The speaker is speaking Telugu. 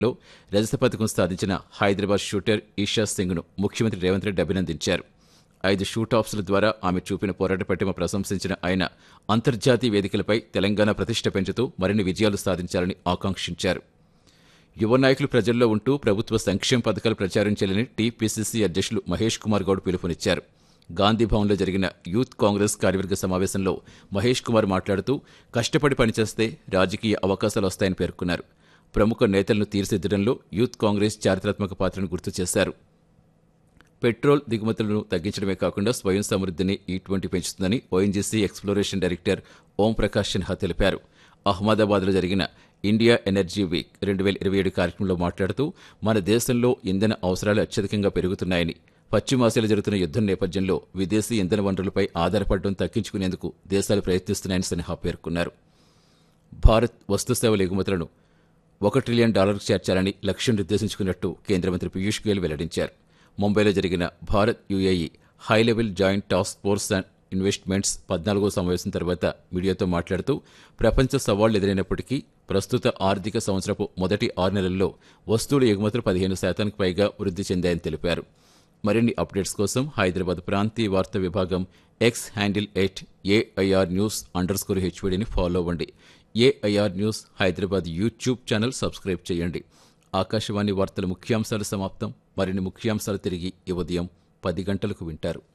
లో రజత పథకం సాధించిన హైదరాబాద్ షూటర్ ఈషా సింగ్ను ముఖ్యమంత్రి రేవంత్ రెడ్డి అభినందించారు ఐదు షూట్ ఆఫ్స్ల ద్వారా ఆమె చూపిన పోరాట పట్టిమ ప్రశంసించిన ఆయన అంతర్జాతీయ వేదికలపై తెలంగాణ ప్రతిష్ట పెంచుతూ మరిన్ని విజయాలు సాధించాలని ఆకాంక్షించారు యువ నాయకులు ప్రజల్లో ఉంటూ ప్రభుత్వ సంక్షేమ పథకాలు ప్రచారం చేయాలని టీపీసీసీ అధ్యక్షులు మహేష్ కుమార్ గౌడ్ పిలుపునిచ్చారు గాంధీ భవన్లో జరిగిన యూత్ కాంగ్రెస్ కార్యవర్గ సమావేశంలో మహేష్ కుమార్ మాట్లాడుతూ కష్టపడి పనిచేస్తే రాజకీయ అవకాశాలు వస్తాయని పేర్కొన్నారు ప్రముఖ నేతలను తీర్చిదిద్దడంలో యూత్ కాంగ్రెస్ చారిత్రాత్మక పాత్రను గుర్తు చేశారు పెట్రోల్ దిగుమతులను తగ్గించడమే కాకుండా స్వయం సమృద్ధిని ఈ ట్వంటీ పెంచుతుందని ONGC exploration director Om Prakash Sinha తెలిపారు అహ్మదాబాద్లో జరిగిన ఇండియా ఎనర్జీ వీక్ రెండు వేల ఇరవై ఏడు కార్యక్రమంలో మాట్లాడుతూ మన దేశంలో ఇంధన అవసరాలు అత్యధికంగా పెరుగుతున్నాయని పశ్చిమాసియాలో జరుగుతున్న యుద్దం నేపథ్యంలో విదేశీ ఇంధన వనరులపై ఆధారపడడం తగ్గించుకునేందుకు దేశాలు ప్రయత్నిస్తున్నాయని సిన్హా పేర్కొన్నారు భారత్ వస్తు సేవల ఎగుమతులను ఒక ట్రిలియన్ డాలర్కు చేర్చాలని లక్ష్యం నిర్దేశించుకున్నట్టు కేంద్ర మంత్రి పీయూష్ గోయల్ వెల్లడించారు ముంబైలో జరిగిన Bharat UAE high level joint task force and investments పద్నాలుగో సమావేశం తర్వాత మీడియాతో మాట్లాడుతూ ప్రపంచ సవాళ్లు ఎదురైనప్పటికీ ప్రస్తుత ఆర్థిక సంవత్సరపు మొదటి ఆరు నెలల్లో వస్తువుల ఎగుమతులు పదిహేను శాతానికి పైగా వృద్ధి చెందాయని తెలిపారు మరిన్ని అప్డేట్స్ కోసం హైదరాబాద్ ప్రాంతీయ వార్తా విభాగం X handle at AIR news underscore హెచ్వీడీని ఫాలో అవ్వండి AIR news Hyderabad YouTube channel subscribe చేయండి ఆకాశవాణి వార్తల ముఖ్యాంశాలు సమాప్తం మరిన్ని ముఖ్యాంశాలు తిరిగి ఈ ఉదయం పది గంటలకు వింటారు